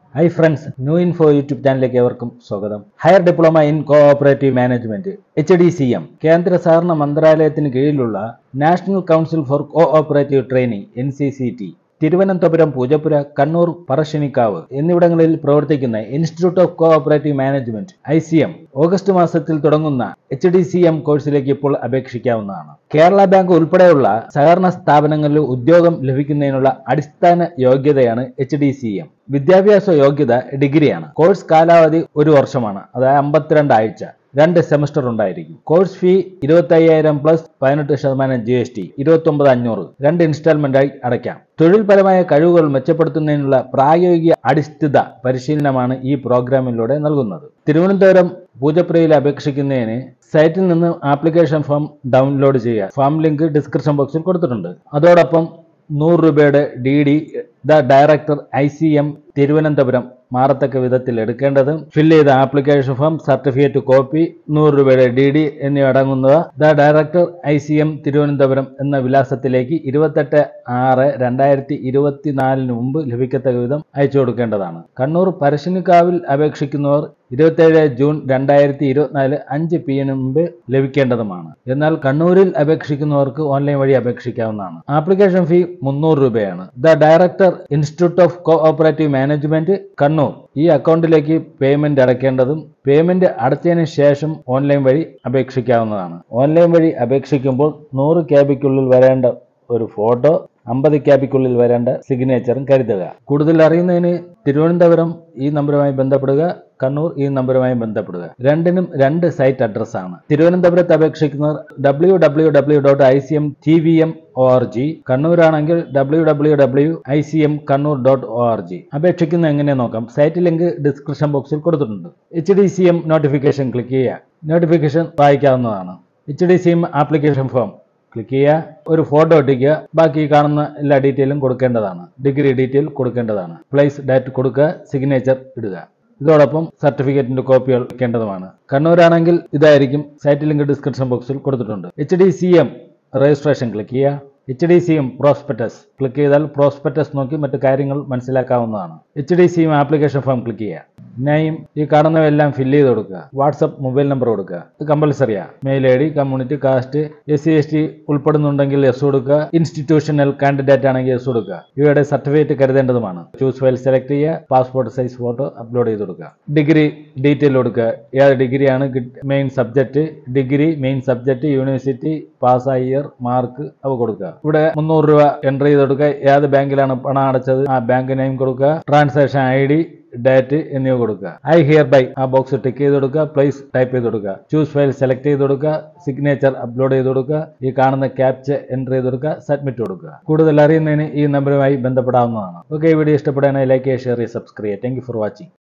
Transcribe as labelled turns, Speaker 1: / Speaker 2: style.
Speaker 1: high friends new info YouTube ചാനലിലേക്ക് ഏവർക്കും സ്വാഗതം higher diploma in cooperative management H D C M കേന്ദ്ര സഹകരണ മന്ത്രാലയത്തിന് കീഴിലുള്ള national council for cooperative training N C C T Thiruvananthapuram Poojappura Kannur Parassinikkadavu എന്നിവിടങ്ങളിൽ പ്രവർത്തിക്കുന്ന institute of cooperative management I C M August മാസത്തിൽ തുടങ്ങുന്ന എച്ച് ഡി സി എം കോഴ്സിലേക്ക് ഇപ്പോൾ അപേക്ഷിക്കാവുന്നതാണ് കേരള ബാങ്ക് ഉൾപ്പെടെയുള്ള സഹകരണ സ്ഥാപനങ്ങളിൽ ഉദ്യോഗം ലഭിക്കുന്നതിനുള്ള അടിസ്ഥാന യോഗ്യതയാണ് എച്ച് ഡി സി എം വിദ്യാഭ്യാസ യോഗ്യത ഡിഗ്രിയാണ് കോഴ്സ് കാലാവധി ഒരു വർഷമാണ് അതായത് അമ്പത്തിരണ്ട് ആഴ്ച രണ്ട് സെമസ്റ്റർ ഉണ്ടായിരിക്കും കോഴ്സ് ഫീ ഇരുപത്തി അയ്യായിരം പ്ലസ് പതിനെട്ട് ശതമാനം ജി എസ് ടി ഇരുപത്തി ഒമ്പത് അഞ്ഞൂറ് രണ്ട് ഇൻസ്റ്റാൾമെന്റായി അടയ്ക്കാം തൊഴിൽപരമായ കഴിവുകൾ മെച്ചപ്പെടുത്തുന്നതിനുള്ള പ്രായോഗിക അടിസ്ഥിത പരിശീലനമാണ് ഈ പ്രോഗ്രാമിലൂടെ നൽകുന്നത് തിരുവനന്തപുരം പൂജപ്പുരയിൽ അപേക്ഷിക്കുന്നതിന് സൈറ്റിൽ നിന്ന് ആപ്ലിക്കേഷൻ ഫോം ഡൗൺലോഡ് ചെയ്യുക ഫോം ലിങ്ക് ഡിസ്ക്രിപ്ഷൻ ബോക്സിൽ കൊടുത്തിട്ടുണ്ട് അതോടൊപ്പം നൂറ് രൂപയുടെ D D the director I C M Thiruvananthapuram മാറത്തക്ക വിധത്തിൽ എടുക്കേണ്ടത് ഫില്ല് ചെയ്ത ആപ്ലിക്കേഷൻ ഫോം സർട്ടിഫിക്കറ്റ് കോപ്പി നൂറ് രൂപയുടെ ഡി ഡി എന്നിവ അടങ്ങുന്നത് the director I C M Thiruvananthapuram എന്ന വിലാസത്തിലേക്ക് ഇരുപത്തെട്ട് ആറ് രണ്ടായിരത്തി ഇരുപത്തിനാലിന് മുമ്പ് ലഭിക്കത്തക്ക വിധം അയച്ചു കൊടുക്കേണ്ടതാണ് കണ്ണൂർ പരശുനിക്കാവിൽ അപേക്ഷിക്കുന്നവർ ഇരുപത്തേഴ് ജൂൺ രണ്ടായിരത്തി ഇരുപത്തിനാല് അഞ്ച് പി എന് മുമ്പ് ലഭിക്കേണ്ടതുമാണ് എന്നാൽ കണ്ണൂരിൽ അപേക്ഷിക്കുന്നവർക്ക് ഓൺലൈൻ വഴി അപേക്ഷിക്കാവുന്നതാണ് ആപ്ലിക്കേഷൻ ഫീ മുന്നൂറ് രൂപയാണ് the director institute of cooperative management Kannur ഈ അക്കൗണ്ടിലേക്ക് പേയ്മെന്റ് അടയ്ക്കേണ്ടതും പേയ്മെന്റ് അടച്ചതിന് ശേഷം ഓൺലൈൻ വഴി അപേക്ഷിക്കാവുന്നതാണ് ഓൺലൈൻ വഴി അപേക്ഷിക്കുമ്പോൾ നൂറ് ക്യാബിക്കുള്ളിൽ വരേണ്ട ഒരു ഫോട്ടോ അമ്പത് ക്യാബിക്കുള്ളിൽ വരേണ്ട സിഗ്നേച്ചറും കരുതുക കൂടുതൽ അറിയുന്നതിന് തിരുവനന്തപുരം ഈ നമ്പറുമായി ബന്ധപ്പെടുക കണ്ണൂർ ഈ നമ്പറുമായി ബന്ധപ്പെടുക രണ്ടിനും രണ്ട് സൈറ്റ് അഡ്രസ്സാണ് തിരുവനന്തപുരത്ത് അപേക്ഷിക്കുന്നവർ W W W dot I C M T V M O R G കണ്ണൂരാണെങ്കിൽ W W W I C M Kannur dot O R G അപേക്ഷിക്കുന്ന എങ്ങനെ നോക്കാം സൈറ്റ് ലിങ്ക് ഡിസ്ക്രിപ്ഷൻ ബോക്സിൽ കൊടുത്തിട്ടുണ്ട് H D C M notification click ചെയ്യുക notification വായിക്കാവുന്നതാണ് H D C M application form click ചെയ്യുക ഒരു ഫോട്ടോ ഒട്ടിക്കുക ബാക്കി കാണുന്ന എല്ലാ ഡീറ്റെയിലും കൊടുക്കേണ്ടതാണ് ഡിഗ്രി ഡീറ്റെയിൽ കൊടുക്കേണ്ടതാണ് പ്ലേസ് ഡേറ്റ് കൊടുക്കുക സിഗ്നേച്ചർ ഇടുക ഇതോടൊപ്പം സർട്ടിഫിക്കറ്റിന്റെ കോപ്പികൾ വെക്കേണ്ടതുമാണ് കണ്ണൂരാണെങ്കിൽ ഇതായിരിക്കും സൈറ്റ് ലിങ്ക് ഡിസ്ക്രിപ്ഷൻ ബോക്സിൽ കൊടുത്തിട്ടുണ്ട് H D C M registration click ചെയ്യുക H D C M prospectus click ചെയ്താൽ പ്രോസ്പെക്ടസ് നോക്കി മറ്റു കാര്യങ്ങൾ മനസ്സിലാക്കാവുന്നതാണ് H D C M application form click ചെയ്യുക നെയിം ഈ കാണുന്നവയെല്ലാം ഫില്ല് ചെയ്ത് കൊടുക്കുക വാട്സപ്പ് മൊബൈൽ നമ്പർ കൊടുക്കുക ഇത് കമ്പൽസറിയാ mail I D community caste S C S T ഉൾപ്പെടുന്നുണ്ടെങ്കിൽ എസ് കൊടുക്കുക ഇൻസ്റ്റിറ്റ്യൂഷണൽ കാൻഡിഡേറ്റ് ആണെങ്കിൽ എസ് കൊടുക്കുക ഇവയുടെ സർട്ടിഫിക്കറ്റ് കരുതേണ്ടതുമാണ് ചൂസ് ഫയൽ സെലക്ട് ചെയ്യുക പാസ്പോർട്ട് സൈസ് ഫോട്ടോ അപ്ലോഡ് ചെയ്ത് കൊടുക്കുക ഡിഗ്രി ഡീറ്റെയിൽ കൊടുക്കുക ഏത് ഡിഗ്രിയാണ് main subject degree main subject university pass year mark അവ കൊടുക്കുക ഇവിടെ മുന്നൂറ് രൂപ എൻ്റർ ചെയ്ത് കൊടുക്കുക ഏത് ബാങ്കിലാണ് പണം അടച്ചത് ആ ബാങ്ക് നെയിം കൊടുക്കുക ട്രാൻസാക്ഷൻ ഐ ഡി ഡേറ്റ് എന്നിവ കൊടുക്കുക ഐ ഹിയർ ബൈ ആ ബോക്സ് ടിക്ക് ചെയ്ത് കൊടുക്കുക പ്ലേസ് ടൈപ്പ് ചെയ്ത് കൊടുക്കുക ചൂസ് ഫയൽ സെലക്ട് ചെയ്ത് കൊടുക്കുക സിഗ്നേച്ചർ അപ്ലോഡ് ചെയ്ത് കൊടുക്കുക ഈ കാണുന്ന ക്യാപ്ച എൻ്റർ ചെയ്ത് കൊടുക്കുക സബ്മിറ്റ് കൊടുക്കുക കൂടുതൽ അറിയുന്നതിന് ഈ നമ്പറുമായി ബന്ധപ്പെടാവുന്നതാണ് ഓക്കെ ഈ വീഡിയോ ഇഷ്ടപ്പെടുകയാണെങ്കിൽ ലൈക്ക് ചെയ്യുക ഷെയർ ചെയ്യുക സബ്സ്ക്രൈബ് ചെയ്യുക താങ്ക് യു ഫോർ വാച്ചിങ്